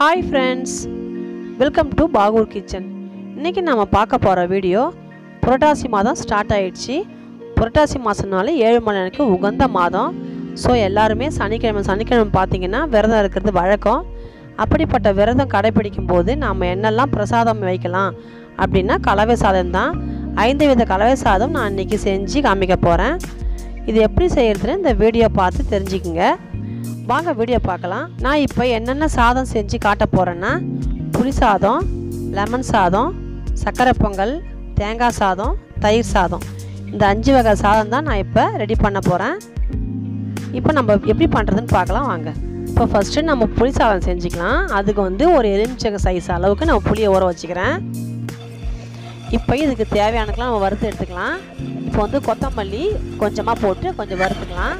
hi friends welcome to Bahour kitchen இன்றைக்கி நம்ம பார்க்க போகிற வீடியோ புரட்டாசி மாதம் ஸ்டார்ட் ஆயிடுச்சு புரட்டாசி மாதம்னாலே ஏழு மலைக்கு உகந்த மாதம் ஸோ எல்லாருமே சனிக்கிழமை சனிக்கிழமை பார்த்தீங்கன்னா விரதம் இருக்கிறது வழக்கம் அப்படிப்பட்ட விரதம் கடைபிடிக்கும் போது நாம் என்னெல்லாம் பிரசாதம் வைக்கலாம் அப்படின்னா கலவை சாதம் தான் ஐந்து வித கலவை சாதம் நான் இன்றைக்கி செஞ்சு காமிக்க போகிறேன் இது எப்படி செய்கிறதுன்னு இந்த வீடியோ பார்த்து தெரிஞ்சுக்குங்க வாங்க வீடியோ பார்க்கலாம் நான் இப்போ என்னென்ன சாதம் செஞ்சு காட்ட போகிறேன்னா புளி சாதம் லெமன் சாதம் சர்க்கரை பொங்கல் தேங்காய் சாதம் தயிர் சாதம் இந்த அஞ்சு வகை சாதம் தான் நான் இப்போ ரெடி பண்ண போகிறேன் இப்போ நம்ம எப்படி பண்ணுறதுன்னு பார்க்கலாம் வாங்க இப்போ ஃபஸ்ட்டு நம்ம புளி சாதம் செஞ்சுக்கலாம் அதுக்கு வந்து ஒரு எலுமிச்சக சைஸ் அளவுக்கு நான் புளியை ஊற வச்சுக்கிறேன் இப்போ இதுக்கு தேவையானக்கெலாம் நம்ம வறுத்து எடுத்துக்கலாம் இப்போ வந்து கொத்தமல்லி கொஞ்சமாக போட்டு கொஞ்சம் வறுத்துக்கலாம்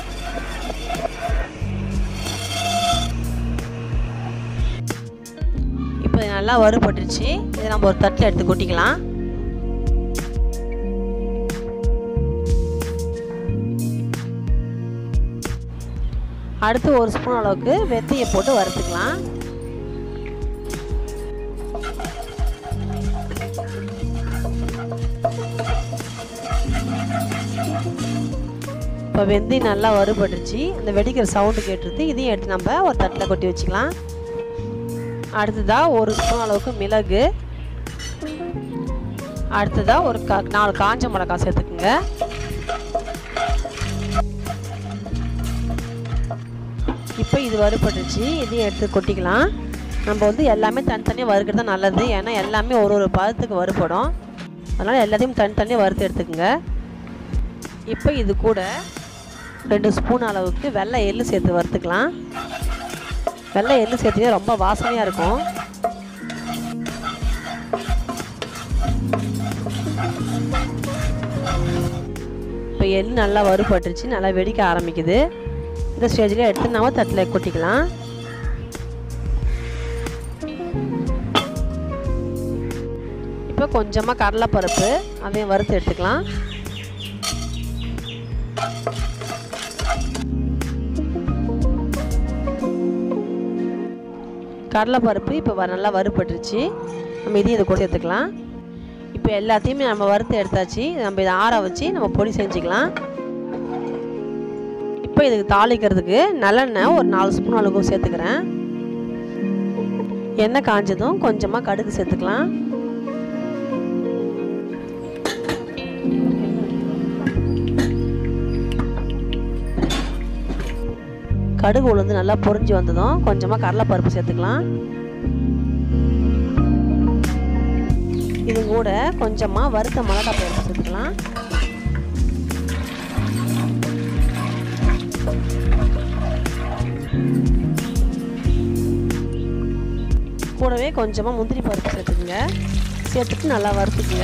இப்போ இது நல்லா வறுபட்டுருச்சு இதை நம்ம ஒரு தட்டில் எடுத்து கொட்டிக்கலாம் அடுத்து ஒரு ஸ்பூன் அளவுக்கு வெந்தயை போட்டு வறுத்துக்கலாம் இப்போ வெந்தி நல்லா வறுபட்டுருச்சு அந்த வெடிக்கிற சவுண்டு கேட்டுருது இதையும் எடுத்து நம்ம ஒரு தட்டில் கொட்டி வச்சுக்கலாம் அடுத்ததாக ஒரு ஸ்பூன் அளவுக்கு மிளகு அடுத்ததாக ஒரு கா நாலு காஞ்ச மிளகா சேர்த்துக்குங்க இப்போ இது வறுபட்டுச்சு இதையும் எடுத்து கொட்டிக்கலாம் நம்ம வந்து எல்லாமே தனித்தனியாக வறுக்கிறது தான் நல்லது ஏன்னா எல்லாமே ஒரு ஒரு பதத்துக்கு வறுபடும் அதனால் எல்லாத்தையும் தனித்தனியாக வறுத்து எடுத்துக்கோங்க இப்போ இது கூட ரெண்டு ஸ்பூன் அளவுக்கு வெள்ளை எள்ளு சேர்த்து வறுத்துக்கலாம் வெள்ளை எள்ளு சேர்த்தீங்கன்னா ரொம்ப வாசனையாக இருக்கும் இப்போ எள்ளு நல்லா வறுபட்டுருச்சு நல்லா வெடிக்க ஆரம்பிக்குது இந்த ஸ்டேஜில் எடுத்து நம்ம தட்டில் கொட்டிக்கலாம் இப்போ கொஞ்சமாக கடலைப்பருப்பு அதையும் வறுத்து எடுத்துக்கலாம் கடலைப்பருப்பு இப்போ நல்லா வறுபட்டுருச்சு நம்ம இதையும் இதை கூட சேர்த்துக்கலாம் இப்போ எல்லாத்தையுமே நம்ம வறுத்து எடுத்தாச்சு நம்ம இதை ஆற வச்சு நம்ம பொடி செஞ்சுக்கலாம் இப்போ இதுக்கு தாளிக்கிறதுக்கு நல்லெண்ணெய் ஒரு நாலு ஸ்பூன் அளவுக்கு சேர்த்துக்கிறேன் எண்ணெய் காஞ்சதும் கொஞ்சமாக கடுகு சேர்த்துக்கலாம் கடுகு உளுந்து நல்லா பொரிஞ்சு வந்ததும் கொஞ்சமாக கடலைப்பருப்பு சேர்த்துக்கலாம் இது கூட கொஞ்சமாக வறுத்த மிளகா பருப்பு சேர்த்துக்கலாம் கூடவே கொஞ்சமாக முந்திரி பருப்பு சேர்த்துக்குங்க சேர்த்துட்டு நல்லா வறுத்துக்குங்க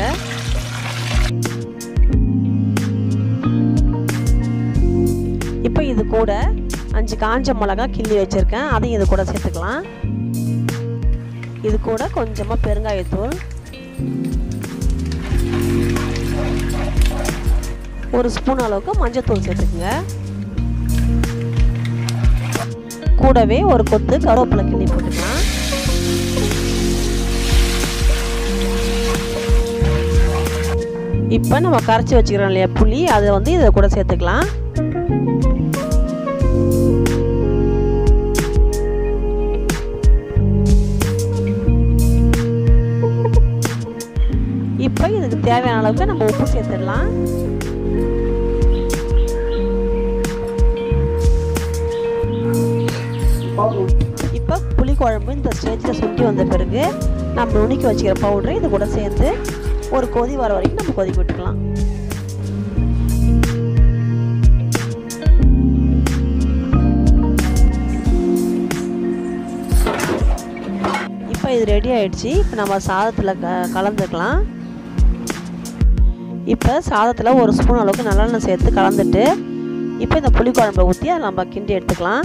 இப்போ இது கூட அஞ்சு காஞ்ச மிளகா கிள்ளி வச்சுருக்கேன் அதையும் இது கூட சேர்த்துக்கலாம் இது கூட கொஞ்சமாக பெருங்காயத்தூள் ஒரு ஸ்பூன் அளவுக்கு மஞ்சத்தூள் சேர்த்துக்குங்க கூடவே ஒரு கொத்து கருவேப்பிலை கிள்ளி போட்டுக்கலாம் இப்போ நம்ம கரைச்சி வச்சுக்கிறோம் இல்லையா புளி அதை வந்து இதை கூட சேர்த்துக்கலாம் இப்போ இதுக்கு தேவையான அளவுக்கு நம்ம உப்பு சேர்த்துடலாம் இப்போ புளி குழம்பு இந்த ஸ்டேஜில் சுண்டி வந்த பிறகு நம்ம நுணுக்கி வச்சுக்கிற பவுடரை இது கூட சேர்த்து ஒரு கொதி வர வரைக்கும் நம்ம கொதிக்க விட்டுக்கலாம் இப்போ இது ரெடி ஆயிடுச்சு இப்போ நம்ம சாதத்தில் க கலந்துக்கலாம் இப்போ சாதத்தில் ஒரு ஸ்பூன் அளவுக்கு நல்லெண்ணெய் சேர்த்து கலந்துட்டு இப்போ இந்த புளி குழம்புல ஊற்றி அதை நம்ம கிண்டி எடுத்துக்கலாம்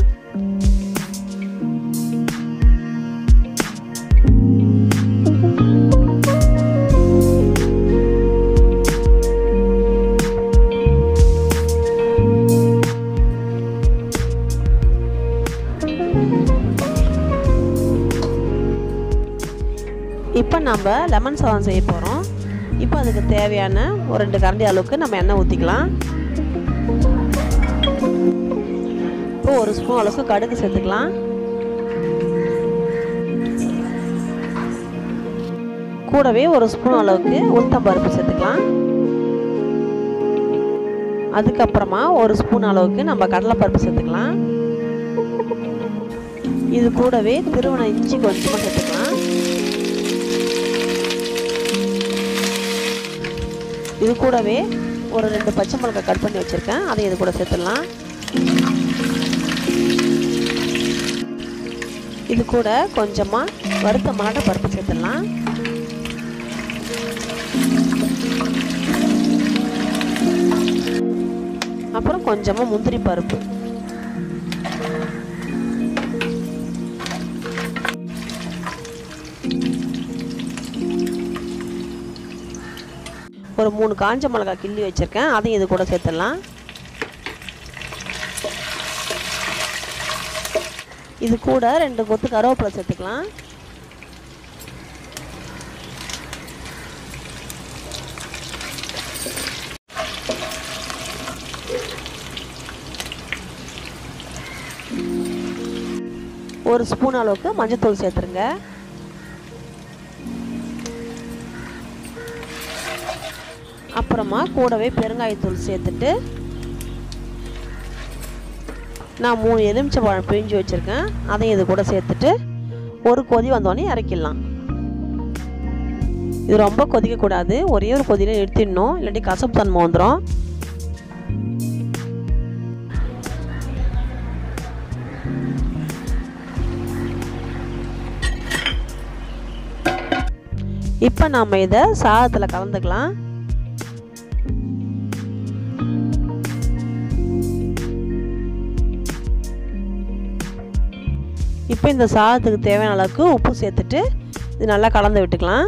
இப்போ நம்ம லெமன் சாதம் செய்ய போகிறோம் இப்போ அதுக்கு தேவையான ஒரு ரெண்டு கரண்டி அளவுக்கு நம்ம எண்ணெய் ஊற்றிக்கலாம் இப்போ ஒரு ஸ்பூன் அளவுக்கு கடுகு சேர்த்துக்கலாம் கூடவே ஒரு ஸ்பூன் அளவுக்கு உளுத்தம் பருப்பு சேர்த்துக்கலாம் அதுக்கப்புறமா ஒரு ஸ்பூன் அளவுக்கு நம்ம கடலைப்பருப்பு சேர்த்துக்கலாம் இது கூடவே திருவண இஞ்சி கொஞ்சமாக சேர்த்துக்கலாம் இது கூடவே ஒரு ரெண்டு பச்சை மிளகாய் கட் பண்ணி வச்சுருக்கேன் அதை இது கூட சேர்த்துடலாம் இது கூட கொஞ்சமாக வறுத்த மலாட்டை பருப்பு சேர்த்துடலாம் அப்புறம் கொஞ்சமாக முந்திரி பருப்பு ஒரு மூணு காஞ்ச மிளகாய் கிள்ளி வச்சுருக்கேன் அதையும் இது கூட சேர்த்துடலாம் இது கூட ரெண்டு கொத்து கருவேப்பிலை சேர்த்துக்கலாம் ஒரு ஸ்பூன் அளவுக்கு மஞ்சத்தூள் சேர்த்துருங்க அப்புறமா கூடவே பெருங்காயத்தூள் சேர்த்துட்டு நான் மூணு எலுமிச்சை பழம் பிழிஞ்சு வச்சுருக்கேன் அதையும் இது கூட சேர்த்துட்டு ஒரு கொதி வந்தோடனே இறக்கிடலாம் இது ரொம்ப கொதிக்கக்கூடாது ஒரே ஒரு கொதியில் நிறுத்திடணும் இல்லாட்டி கசப்பு தன்மை வந்துடும் இப்போ நாம் இதை சாதத்தில் கலந்துக்கலாம் இப்போ இந்த சாதத்துக்கு தேவையான அளவுக்கு உப்பு சேர்த்துட்டு இது நல்லா கலந்து விட்டுக்கலாம்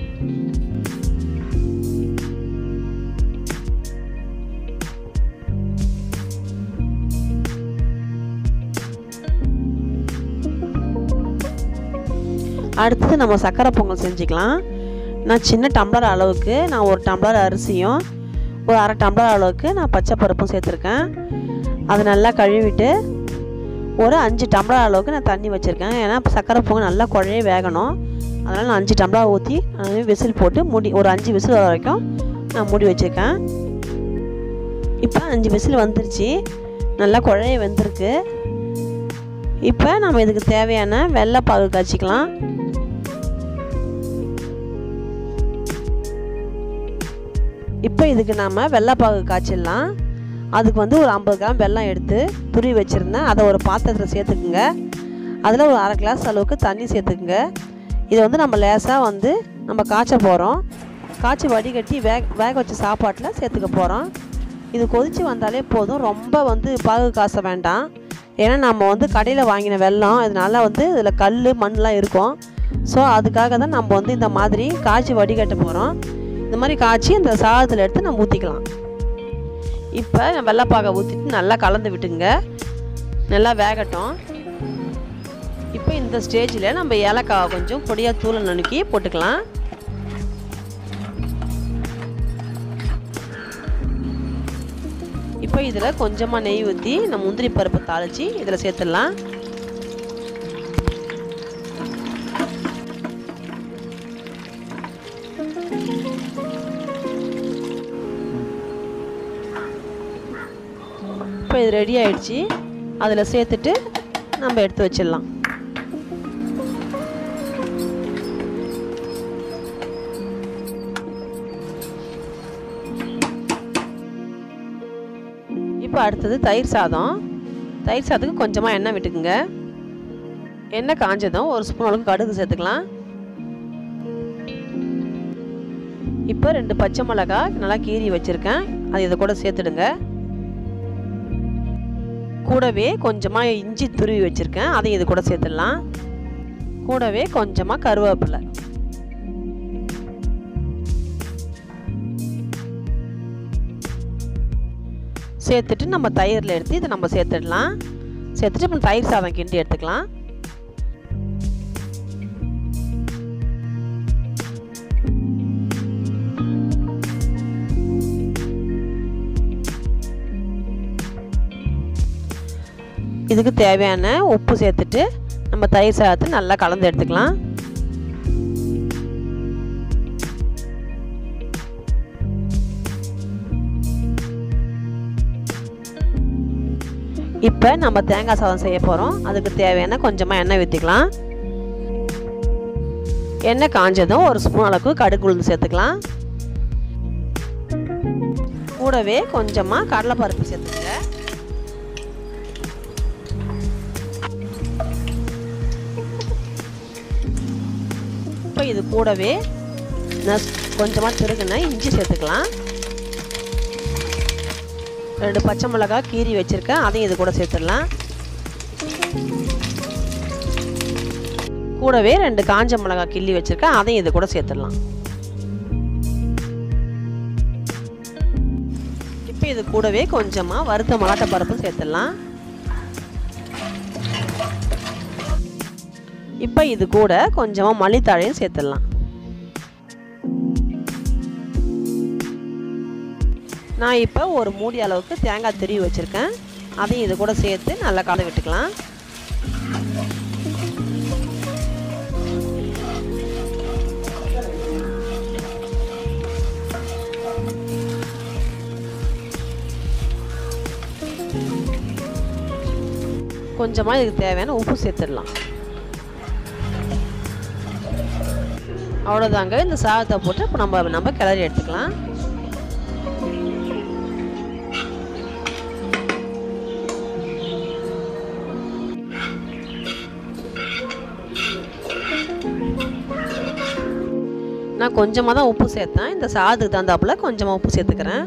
அடுத்தது நம்ம சர்க்கரை பொங்கல் செஞ்சுக்கலாம் நான் சின்ன டம்ளர் அளவுக்கு நான் ஒரு டம்ளர் அரிசியும் ஒரு அரை டம்ளர் அளவுக்கு நான் பச்சை பருப்பும் சேர்த்துருக்கேன் அதை நல்லா கழுவிட்டு ஒரு அஞ்சு டம்ளர் அளவுக்கு நான் தண்ணி வச்சுருக்கேன் ஏன்னா சர்க்கரை பொங்கல் நல்லா குழைய வேகணும் அதனால் நான் அஞ்சு டம்ளர் ஊற்றி விசில் போட்டு மூடி ஒரு அஞ்சு விசில் வர வரைக்கும் நான் மூடி வச்சுருக்கேன் இப்போ அஞ்சு விசில் வந்துருச்சு நல்லா குழைய வெந்திருக்கு இப்போ நம்ம இதுக்கு தேவையான வெள்ளைப்பாகு காய்ச்சிக்கலாம் இப்போ இதுக்கு நாம் வெள்ளைப்பாகு காய்ச்சிடலாம் அதுக்கு வந்து ஒரு ஐம்பது கிராம் வெல்லம் எடுத்து துருவி வச்சுருந்தேன் அதை ஒரு பாத்திரத்தில் சேர்த்துக்குங்க அதில் ஒரு அரை கிளாஸ் அளவுக்கு தண்ணி சேர்த்துக்குங்க இதை வந்து நம்ம லேசாக வந்து நம்ம காய்ச்ச போகிறோம் காய்ச்சி வடிகட்டி வேக வேக வச்ச சாப்பாட்டில் சேர்த்துக்க போகிறோம் இது கொதித்து வந்தாலே போதும் ரொம்ப வந்து பாகு காச வேண்டாம் ஏன்னா நம்ம வந்து கடையில் வாங்கின வெல்லம் இதனால் வந்து இதில் கல் மண்ணெலாம் இருக்கும் ஸோ அதுக்காக தான் நம்ம வந்து இந்த மாதிரி காய்ச்சி வடிகட்ட போகிறோம் இந்த மாதிரி காய்ச்சி இந்த சாதத்தில் எடுத்து நம்ம ஊற்றிக்கலாம் இப்போ வெள்ளைப்பாகை ஊற்றிட்டு நல்லா கலந்து விட்டுங்க நல்லா வேகட்டும் இப்போ இந்த ஸ்டேஜில் நம்ம ஏலக்காய் கொஞ்சம் பொடியாக தூளை நுணுக்கி போட்டுக்கலாம் இப்போ இதில் கொஞ்சமாக நெய் ஊற்றி நம்ம முந்திரி பருப்பு தாளித்து இதில் சேர்த்துடலாம் இப்போ இது ரெடி ஆயிடுச்சு அதில் சேர்த்துட்டு நம்ம எடுத்து வச்சிடலாம் இப்போ அடுத்தது தயிர் சாதம் தயிர் சாதத்துக்கு கொஞ்சமாக எண்ணெய் விட்டுக்குங்க எண்ணெய் காஞ்சதும் ஒரு ஸ்பூன் அளவுக்கு கடுகு சேர்த்துக்கலாம் இப்போ ரெண்டு பச்சை மிளகா நல்லா கீறி வச்சுருக்கேன் அது இதை கூட சேர்த்துடுங்க கூடவே கொஞ்சமாக இஞ்சி துருவி வச்சுருக்கேன் அதையும் இது கூட சேர்த்துடலாம் கூடவே கொஞ்சமாக கருவேப்பிலை சேர்த்துட்டு நம்ம தயிரில் எடுத்து இதை நம்ம சேர்த்துடலாம் சேர்த்துட்டு நம்ம தயிர் சாதம் கிண்டி எடுத்துக்கலாம் இதுக்கு தேவையான உப்பு சேர்த்துட்டு நம்ம தயிர் சாதத்தை நல்லா கலந்து எடுத்துக்கலாம் இப்போ நம்ம தேங்காய் சாதம் செய்ய போகிறோம் அதுக்கு தேவையான கொஞ்சமாக எண்ணெய் ஊற்றிக்கலாம் எண்ணெய் காஞ்சதும் ஒரு ஸ்பூன் அளவுக்கு கடுகு உளுந்து சேர்த்துக்கலாம் கூடவே கொஞ்சமாக கடலைப்பருப்பு சேர்த்துக்கங்க இப்போ இது கூடவே நான் கொஞ்சமாக திருகுன இஞ்சி சேர்த்துக்கலாம் ரெண்டு பச்சை மிளகாய் கீரி வச்சுருக்கேன் அதையும் இது கூட சேர்த்துடலாம் கூடவே ரெண்டு காஞ்ச மிளகாய் கிள்ளி வச்சுருக்கேன் அதையும் இது கூட சேர்த்துடலாம் இப்போ இது கூடவே கொஞ்சமாக வறுத்த மலாட்டை பருப்பும் சேர்த்துடலாம் இப்போ இது கூட கொஞ்சமாக மல்லித்தாழையும் சேர்த்துடலாம் நான் இப்போ ஒரு மூடி அளவுக்கு தேங்காய் திருவி வச்சுருக்கேன் அதையும் இது கூட சேர்த்து நல்லா கலந்து விட்டுக்கலாம் கொஞ்சமாக இதுக்கு தேவையான உப்பு சேர்த்துடலாம் அவ்வளோதாங்க இந்த சாதத்தை போட்டு இப்போ நம்ம நம்ம கிளறி எடுத்துக்கலாம் நான் கொஞ்சமாக தான் உப்பு சேர்த்தேன் இந்த சாதத்துக்கு தகுந்தாப்புல கொஞ்சமாக உப்பு சேர்த்துக்கிறேன்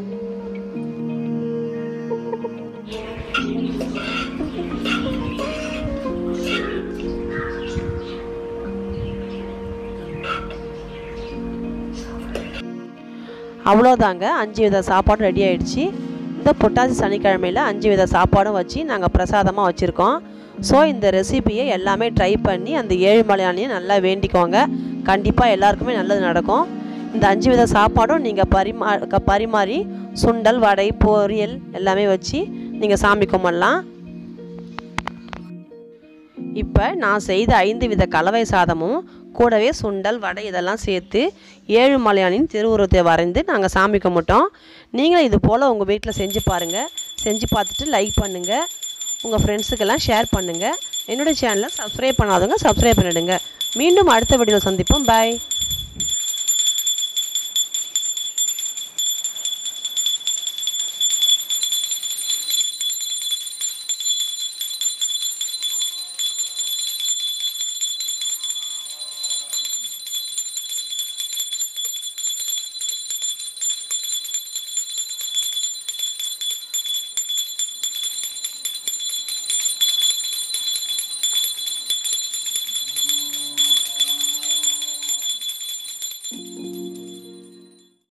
அவ்வளோதாங்க அஞ்சு வித சாப்பாடும் ரெடி ஆயிடுச்சு இந்த புட்டாசி சனிக்கிழமையில் அஞ்சு வித சாப்பாடும் வச்சு நாங்கள் பிரசாதமாக வச்சுருக்கோம் ஸோ இந்த ரெசிபியை எல்லாமே ட்ரை பண்ணி அந்த ஏழு மலையானையும் நல்லா வேண்டிக்கோங்க கண்டிப்பாக எல்லாருக்குமே நல்லது நடக்கும் இந்த அஞ்சு வித சாப்பாடும் நீங்கள் பரிமா க- பரிமாறி சுண்டல் வடை பொரியல் எல்லாமே வச்சு நீங்கள் சாமி கும்பிடலாம் இப்போ நான் செய்த ஐந்து வித கலவை சாதமும் கூடவே சுண்டல் வடை இதெல்லாம் சேர்த்து ஏழு மலையானின் திருவுருவத்தை வரைந்து நாங்கள் சாமி கும்பிட்டோம் நீங்களும் இது போல் உங்கள் வீட்டில் செஞ்சு பாருங்கள் செஞ்சு பார்த்துட்டு லைக் பண்ணுங்கள் உங்கள் ஃப்ரெண்ட்ஸுக்கெல்லாம் ஷேர் பண்ணுங்கள் என்னுடைய சேனலை சப்ஸ்கிரைப் பண்ணாதவங்க சப்ஸ்கிரைப் பண்ணிடுங்க மீண்டும் அடுத்த வீடியோவில் சந்திப்போம் பாய்